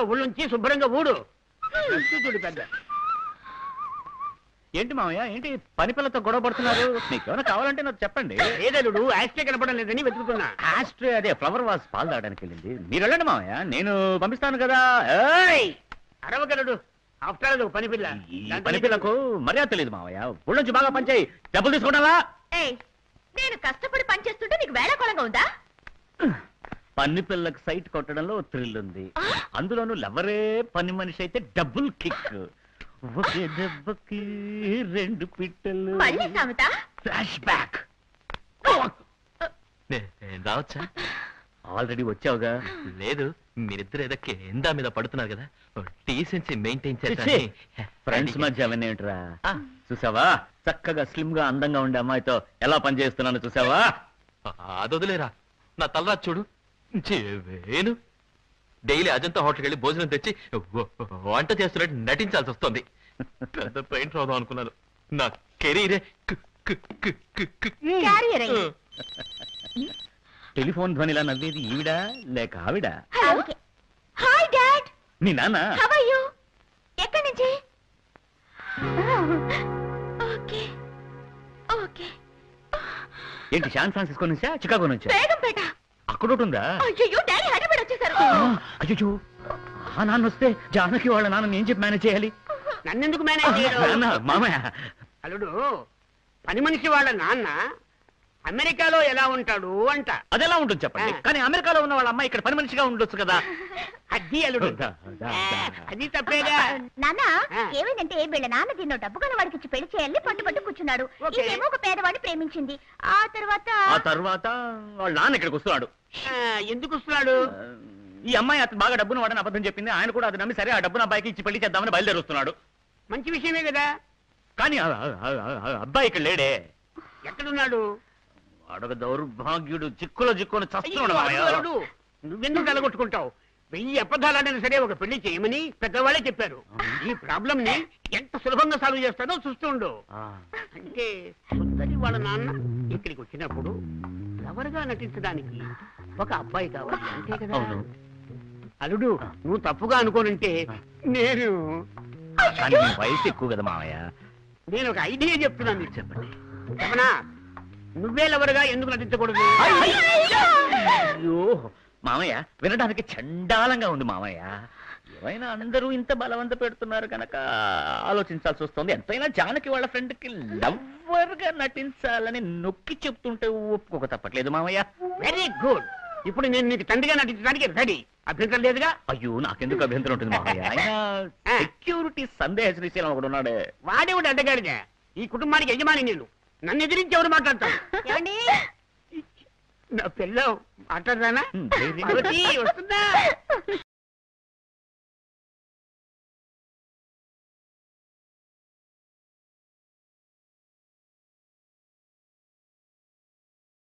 ఒళ్ళుంచి శుభ్రంగా ఊడు ఎత్తు చూడు పెద్ద ఏంటి మామయ్య ఏంటి పని పిల్లతో గొడవ పడుతున్నారు మీకు ఏమైనా కావాలంటే నాకు చెప్పండి ఏదలుడు యాస్టే కనపడం లేదని వెతుకుతున్నా ఆస్ట్రే అదే ఫ్లవర్ వాస్ పాలు తాగడానికి వెళ్ళింది మీరు వెళ్ళండి మామయ్య నేను పంపిస్తాను కదా ఏయ్! అరవగలడు ఆఫ్టర్ ఆల్ పని పిల్ల ఈ పని పిల్లకు మర్యాద తెలియదు మామయ్య ఊళ్ళొంచి బాగా పనిచేయి డబ్బులు తీసుకోవడాలా ఏయ్ నేను కష్టపడి పని చేస్తుంటే నీకు వేళకోళంగా ఉందా పని పిల్లకు సైట్ కొట్టడంలో థ్రిల్ ఉంది అందులోనూ లవరే పని మనిషి అయితే డబుల్ కిక్ ఒకే దెబ్బకి రెండు పిట్టలు మళ్ళీ సామెత ఫ్లాష్ బ్యాక్ నేను రావచ్చా ఆల్రెడీ వచ్చావుగా లేదు మీరిద్దరు ఏదో కేందా మీద పడుతున్నారు కదా డీసెన్సీ మెయింటైన్ ఛీ, చేస్తాను ఫ్రెండ్స్ మధ్య అవన్నీ ఏంట్రా ఆ. చూసావా చక్కగా స్లిమ్ గా అందంగా ఉండే అమ్మాయితో ఎలా పనిచేస్తున్నాను చూసావా అదొదిలేరా నా తలరా చూడు ఛీ, వేణు డైలీ అజంతా హోటల్కి వెళ్ళి భోజనం తెచ్చి వ- వంట చేస్తున్నట్టు నటించాల్సి వస్తుంది పెద్ద పెయింట్ రాదాం అనుకున్నాను నా కెరీరే కు- కు- కు- కు- కు- క్యారియర్ అయ్యి. టెలిఫోన్ ధ్వనిలా నవ్వేది ఈవిడ లేక ఆవిడ అందుకే హాయ్ డాడ్ నీ నాన్న హౌ ఆర్ యు ఎక్కడి నుంచి ఓకే ఓకే ఏంటి శాన్ ఫ్రాన్సిస్కో నుంచా చికాగో నుంచా బేగంపేట అక్కడ ఒకటి ఉందా అయ్యో డాడీ హైదరాబాద్ వచ్చేసారు అయ్యో ఆ నాన్న వస్తే జానకి వాళ్ళ నాన్న ఏం చెప్పి మేనేజ్ చేయాలి నన్నెందుకు మేనేజ్ చేయడం నాన్న మామయ్య అల్లుడు పని మనిషి వాళ్ళ నాన్న అమెరికాలో ఎలా ఉంటాడు అంట అదెలా ఉంటుంది చెప్పండి ఆ. కానీ అమెరికాలో ఉన్న వాళ్ళ అమ్మాయి ఇక్కడ పని మనిషిగా ఉండొచ్చు కదా అది అల్లుడు దా, దా, ఆ, దా. అది తప్పేగా నాన్న ఆ. ఏమైందంటే వీళ్ళ నాన్న దీన్నో డబ్బు కొన్న వాడికి ఇచ్చి పెళ్లి చేయాలని పట్టు పట్టు కూర్చున్నాడు ఓకే. ఇదేమో ఒక పేదవాడిని ప్రేమించింది ఆ తర్వాత ఆ తర్వాత వాళ్ళ నాన్న ఇక్కడికి వస్తున్నాడు ఆ, ఎందుకు వస్తున్నాడు ఆ, ఈ అమ్మాయి అతను బాగా డబ్బును వాడని అబద్ధం చెప్పింది ఆయన కూడా అది నమ్మి సరే ఆ డబ్బును అబ్బాయికి ఇచ్చి పెళ్లి చేద్దామని బయలుదేరుస్తున్నాడు మంచి విషయమే కదా కానీ ఆ- ఆ- ఆ- ఆ అబ్బాయి ఇక్కడ లేడే ఎక్కడున్నాడు వాడొక దౌర్భాగ్యుడు చిక్కులో చిక్కుని అయ్యో, చస్తున్నాడు మామయ్య. అల్లుడు, నువ్వెందుకు తలగొట్టుకుంటావు వెయ్యి అబద్ధాలైనా సరే ఒక పెళ్లి చేయమని పెద్దవాళ్ళే చెప్పారు ఈ ప్రాబ్లం ని ఎంత సులభంగా సాల్వ్ చేస్తాడో చూస్తుండు ఆ, అంటే సుందరి వాళ్ళ నాన్న ఇక్కడికి వచ్చినప్పుడు లవర్ గా నటించడానికి ఒక అబ్బాయి కావాలి అంతే కదా అవును అల్లుడు నువ్వు తప్పుగా అనుకోనంటే నేను కానీ నీ వయసు ఎక్కువ కదా మామయ్య నేను ఒక ఐడియా చెప్తున్నాను మీకు చెప్పండి చెప్పనా నువ్వే లవర్ గా ఎందుకు నటించకూడదు అయ్యో మామయ్య వినడానికి చండాలంగా ఉంది మామయ్య ఏమైనా అందరూ ఇంత బలవంత పెడుతున్నారు కనుక ఆలోచించాల్సి వస్తుంది ఎంతైనా జానకి వాళ్ళ ఫ్రెండ్ కి లవ్వర్ గా నటించాలని నొక్కి చెప్తుంటే ఒప్పుకోక తప్పట్లేదు మామయ్య వెరీ గుడ్ ఇప్పుడు నేను నీకు తండ్రిగా నటించడానికి రెడీ అభ్యంతరం లేదుగా అయ్యో నాకెందుకు అభ్యంతరం ఉంటుంది మామయ్య ఆయన సెక్యూరిటీ సందేహ శ్రీశైలం ఒకడు ఉన్నాడే వాడేవాడు అడ్డగాడిగా ఈ కుటుంబానికి యజమాని నేను నన్ను ఎదిరించి ఎవరు మాట్లాడతాను ఏమండి నా పిల్ల మాట్లాడరానా హ్మ్, ధైర్యంగా పార్వతి, వస్తుందా